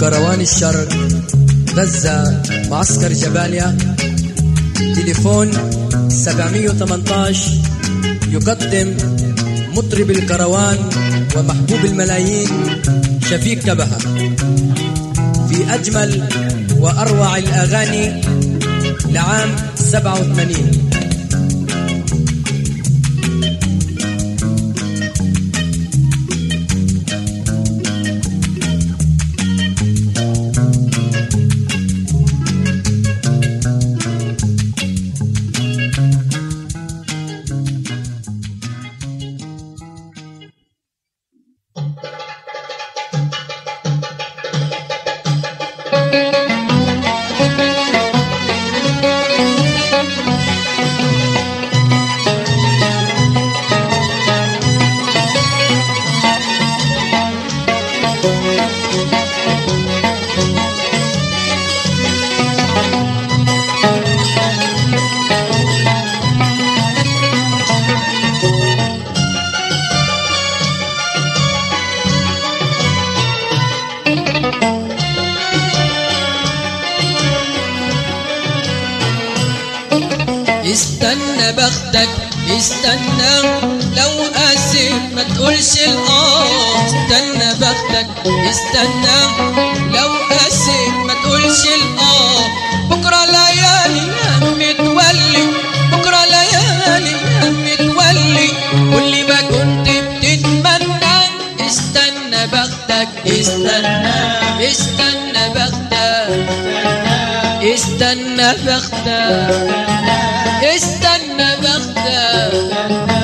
كروان الشرق غزة معسكر جباليا تليفون 718 يقدم مطرب الكروان ومحبوب الملايين شفيق كبهة في أجمل وأروع الأغاني لعام 87 استنى بختك استنى لو قاسيت ما تقولش الاه استنى بختك استنى لو قاسيت ما تقولش الاه بكره ليالي هم تولي بكره ليالي هم تولي واللي ما كنت بتتمنى استنى بختك استنى استنى بختك استنى بختك استنى بختك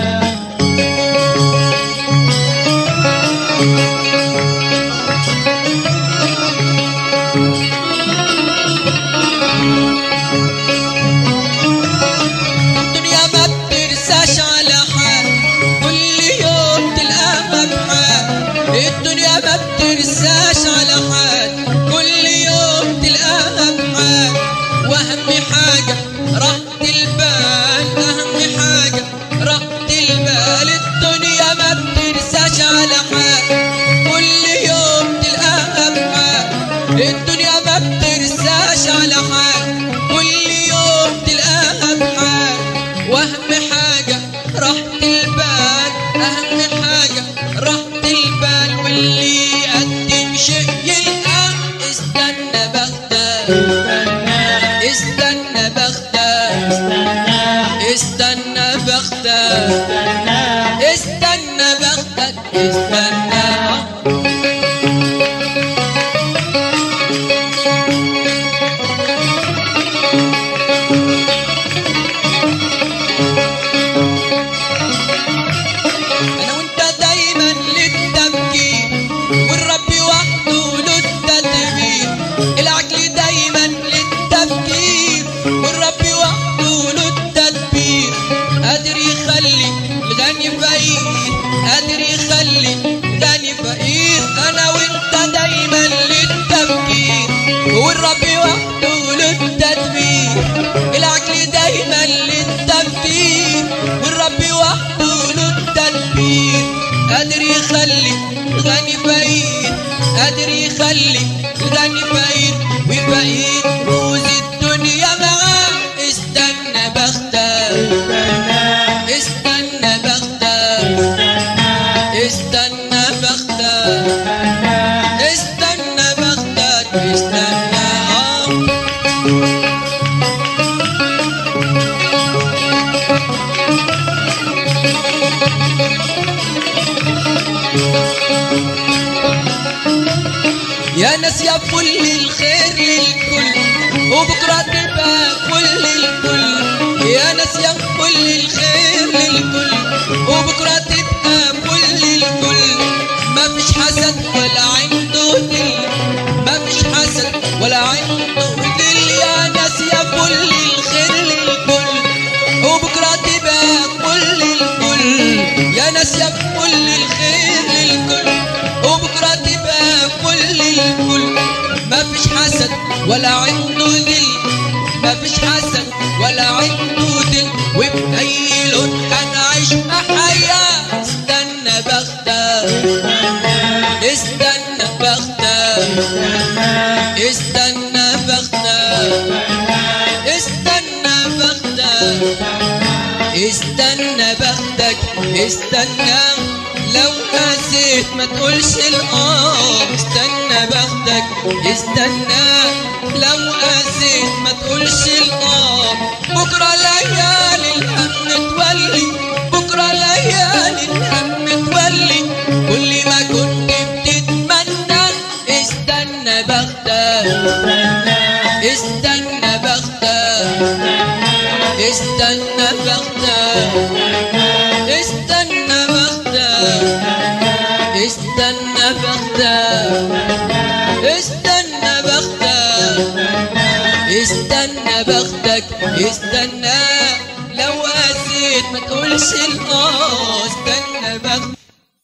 الدنيا ما بترساش على حال كل يوم تلقاها بحال الدنيا ما بترساش على حال كل يوم تلقاها بحال واهم حاجة راحة البال اهم حاجة راحة البال الدنيا ما بترساش على حال كل يوم تلقاها بحال الدنيا ما بترساش على حال كل يوم تلقاها بحال واهم حاجة راحة البال اهم حاجة راحة البال واللي يقدم شيء يلقى استنى بختك استنى بختك استنى بختك استنى بختك استنى انا وانت دايما للتفكير والرب وحده له التدبير العقل دايما للتفكير والرب وحده له التدبير قادر يخلي الغني فقير قادر يخلي الغني فقير انا وانت دايما للتفكير والرب وحده له التدبير العقل دايما للتفكير والرب وحده له التدبير قادر يخلي الغني فقير قادر يخلي الغني فقير وفقير روز الدنيا معاه استنى بختك استنى بختك استنى بختك استنى بختك استنى آه. يا ناس يا كل الخير للكل وبكره تبقى كل الكل يا ناس يا كل الخير للكل وبكره تبقى كل الكل ما فيش حسد ولا عنده دل ما فيش حسد ولا عنده دل يا ناس يا كل الخير للكل وبكره تبقى كل الكل يا ناس يا كل الخير للكل وبكره تبقى كل الكل ما فيش حسد ولا عنده ذل ما فيش حسد ولا عنده ذل وبأي لون هنعيش حياة استنى بختك استنى بختك استنى لو قاسيت ما تقولش الآه استنى بختك استنى لو قاسيت ما تقولش الآه بكرة ليالي الهم تولي بكرة ليالي الهم تولي كل ما كنت بتتمنى استنى بختك استنى بختك استنى بختك استنى بختك استنى بختك استنى بختك استنى بختك استنى لو قاسيت ما تقولش الاه استنى بختك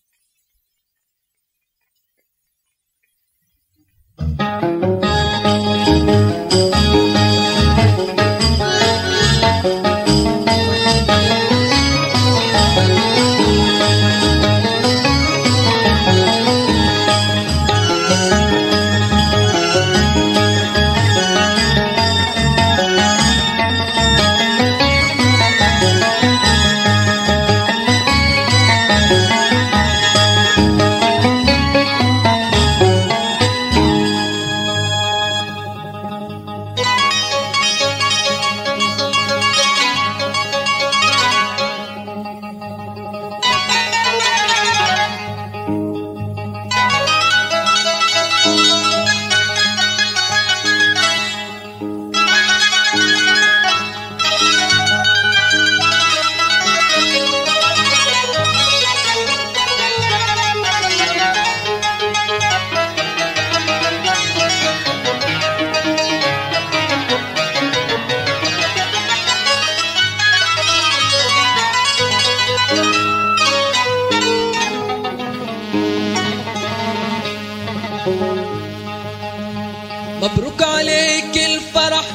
مبروك عليك الفرح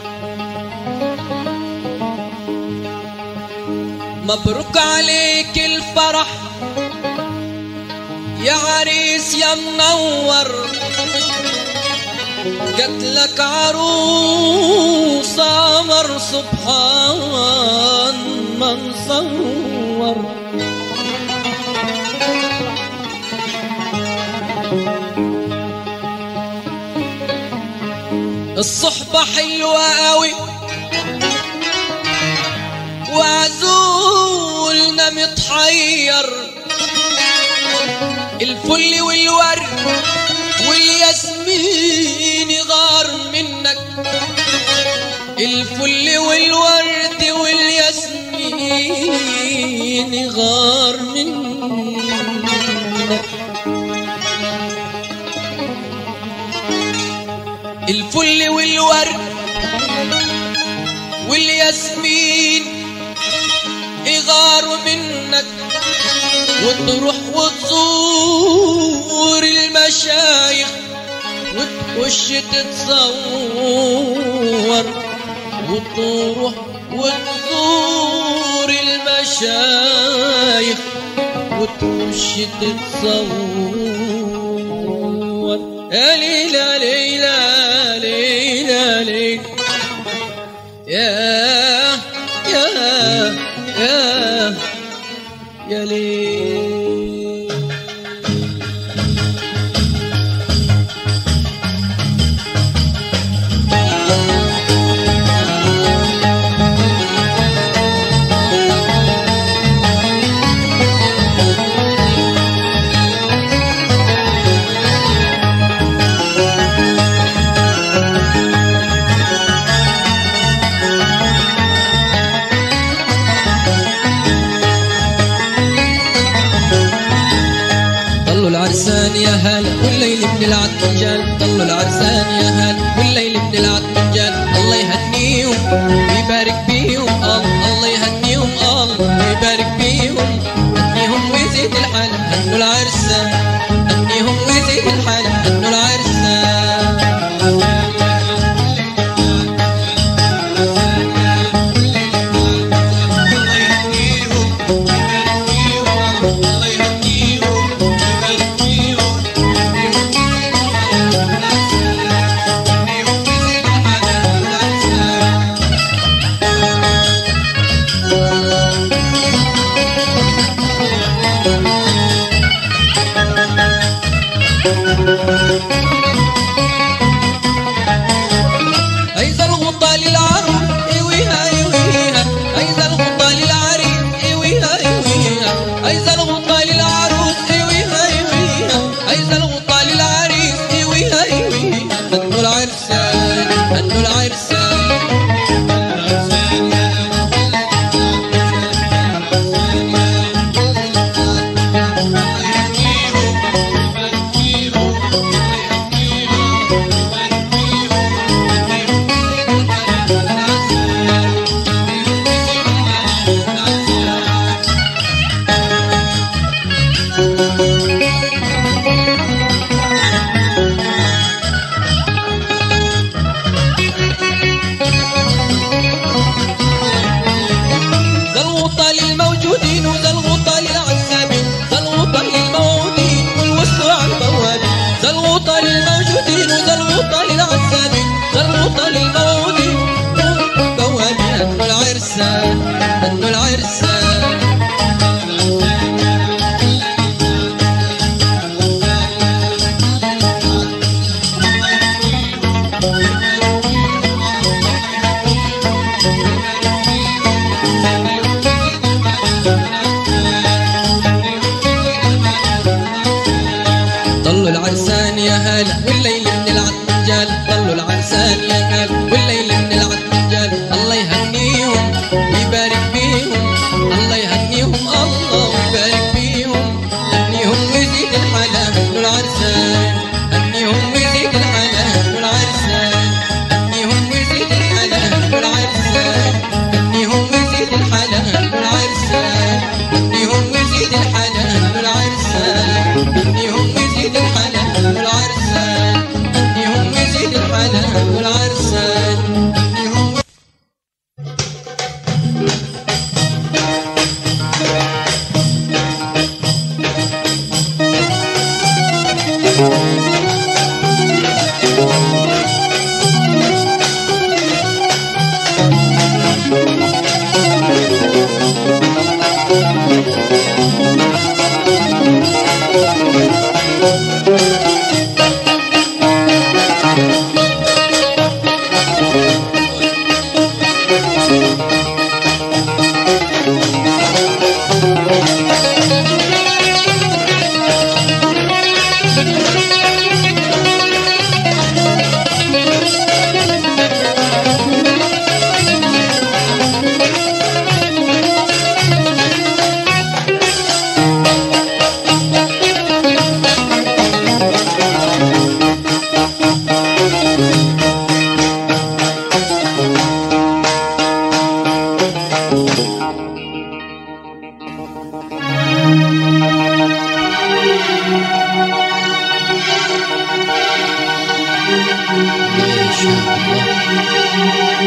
مبروك عليك الفرح يا عريس يا منور جات لك عروس قمر سبحان من صور الصحبة حلوة قوي وعزولنا متحير الفل والورد والياسمين غار منك الفل والورد والياسمين غار منك الفل والورد والياسمين يغاروا منك وتروح وتزور المشايخ وتخش تتصور وتروح وتزور المشايخ وتخش تتصور يا ليلى ليلى ليلى ليلى يا يا يا يا ليل ضلوا العرسان يا هلا والليل بنلعب رجال ضلوا العرسان يا هلا والليل بنلعب رجال الله يهنيهم ويبارك بيهم الله الله يهنيهم الله ويبارك بيهم هنيهم ويزيد الحال هنوا العرسان هنيهم ويزيد الحال هنوا العرسان ما شاء الله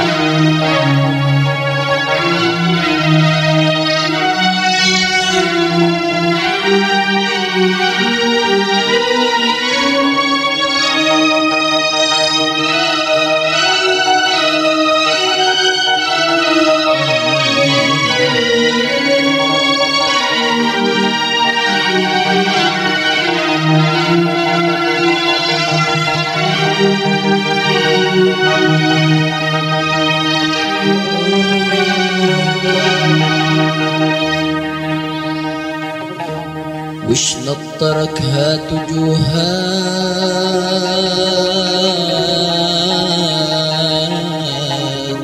وش نطرك هات جوهات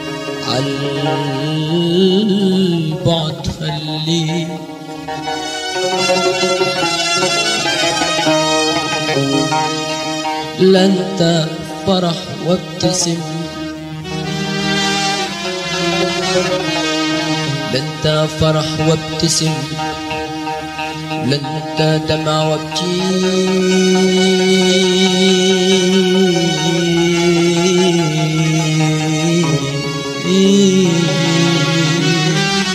عالبعد خليه لا انت فرح وابتسم لا انت فرح وابتسم لا انت دمع وابكي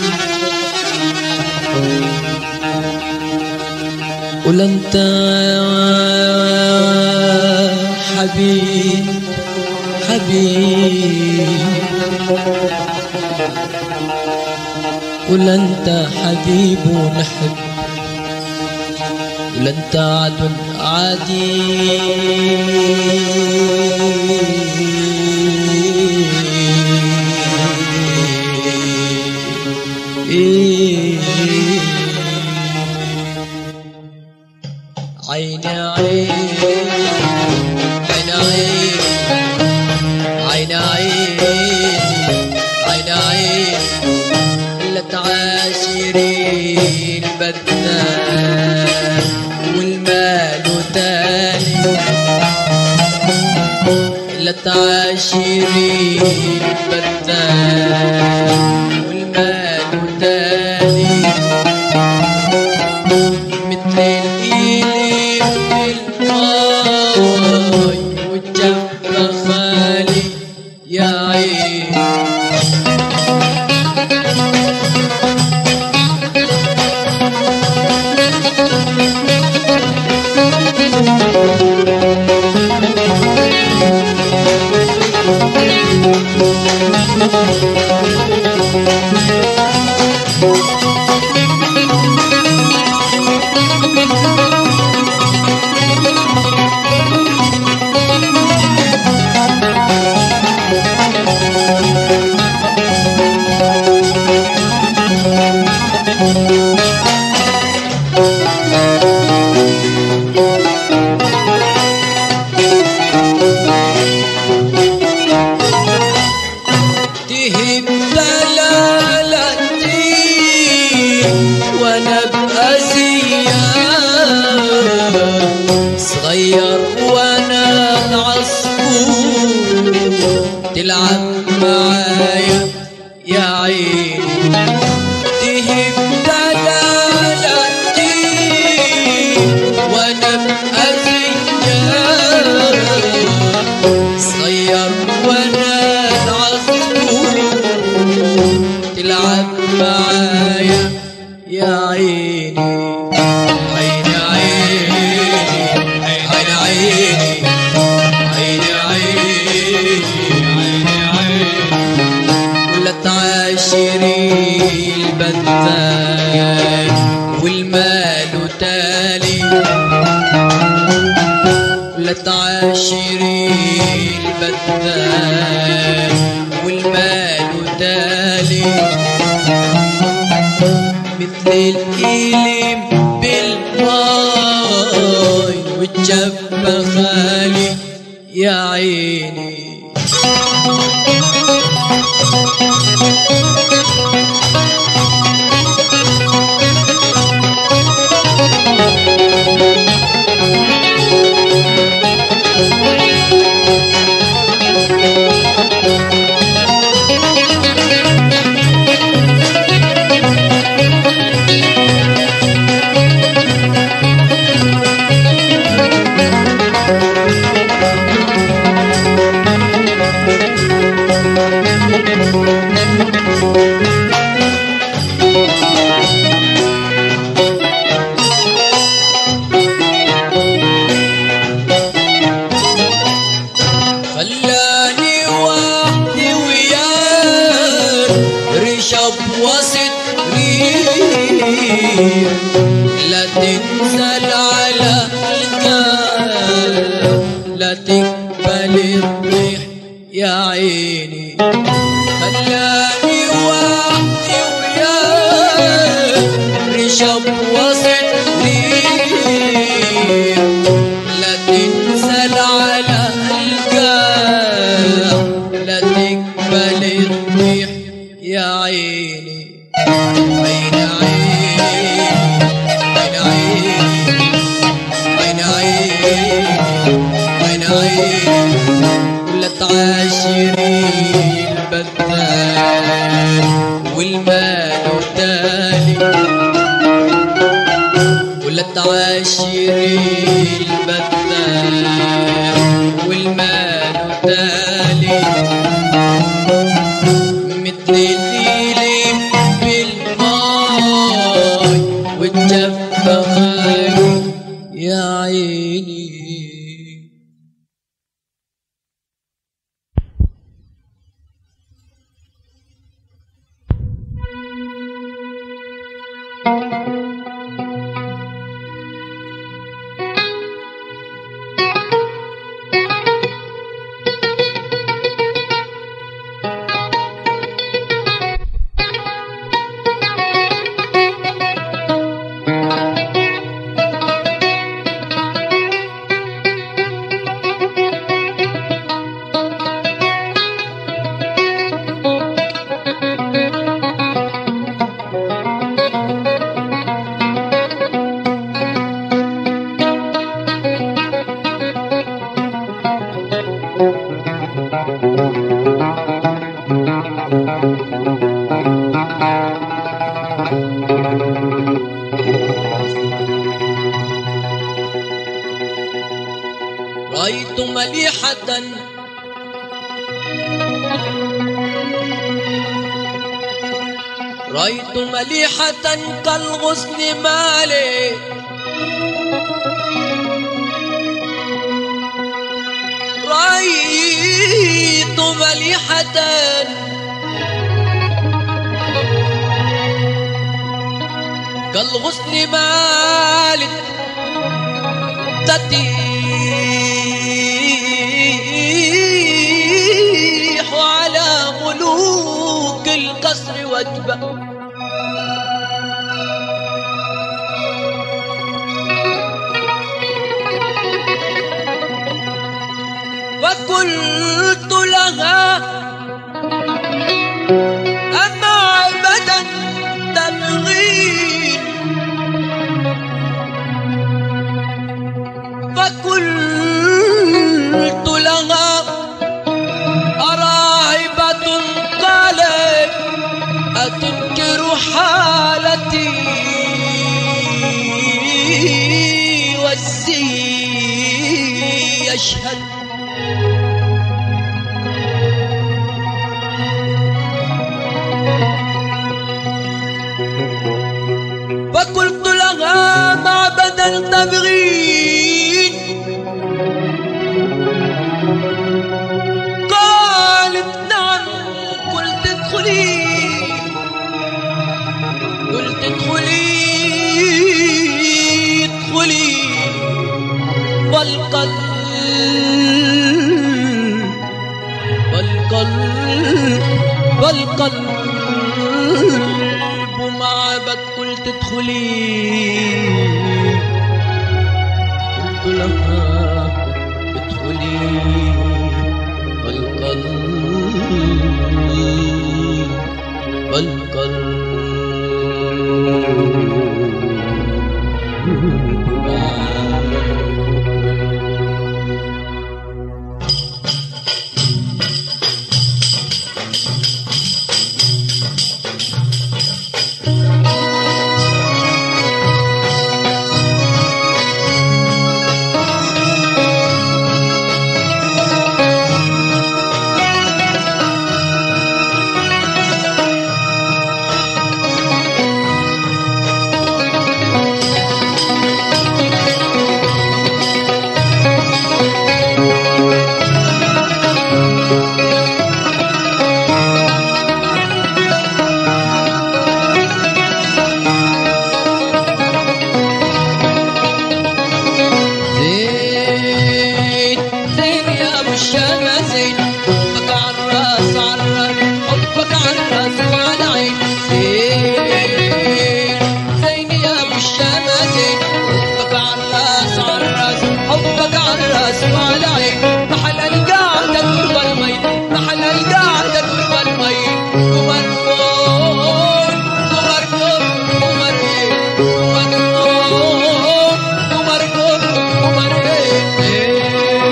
ولا انت حبيب حبيب ولا انت حبيب ونحب ولا انت عدو عادي عيني عيني عيني عيني عيني عيني عيني لا تعاشري البدان والمال تاني لا تعاشري البدان والمال تاني مثل الإيلي في الماي والجنب خالي يا عين تهب دلالتي وانا بأزيان صغير وانا العصفور تلعب معايا يا عيني تهب دلالتي وانا بأزيان صغير وانا العصفور تلعب معايا يا عيني عيني عيني عيني عيني عيني عيني عيني ولا تعاشري البدان والمال تالي لا تعاشري البدان والمال تالي مثل الإيلم بالماي والجبة خالي يا عيني خلاني وحدي وياك رشب وسط ريح لا تنزل على القلب لا تقبل الضيح يا عيني خلاني وحدي وياك رشب وسط ريح لا تنزل على القلب لا تقبل الضيح يا عيني عين عين عين عين عين عين عين ولا تعاشري البذال والمال تالي ولا تعاشري البذال والمال تالي مثل الليل بالماي والجفة خالي يا عيني رأيت مليحة رأيت مليحة كالغصن مالي رأيت مليحة كالغصن مالت تتيح على ملوك القصر وجبه فقلت لها أما أبدا تبغين فقلت لها أراهبة قالت أتنكر حالتي والزي يشهد فقلت لها معبدا تبغين قالت نعم قلت ادخلي قلت ادخلي ادخلي والقلب والقلب القلب والقلب ومع بدخل تدخلي قلت لها ادخلي والقلب والقلب زين زين يا ابو الشامة زين حبك عالراس عالراس حبك عالراس وعلى عين زين زين يا ابو الشامة زين حبك عالراس عالراس حبك عالراس وعلى عين محل القعدة قرب المي محل القعدة قرب المي قمر فوق قمر فوق قمر ايه قمر فوق قمر فوق قمر ايه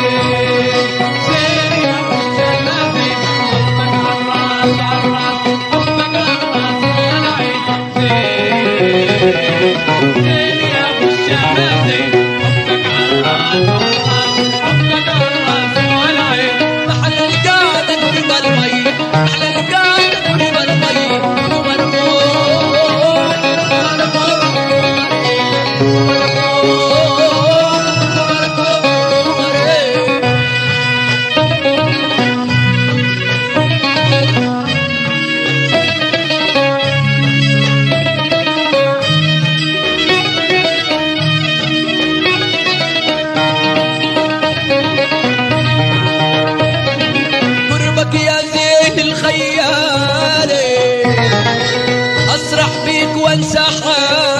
محل القعدة قرب المي محل القعدة قرب المي قمر فوق قمر فوق قمر فوق قمر فوق قمر ايه قربك يا زين الخيال اسرح بيك وانسى حالي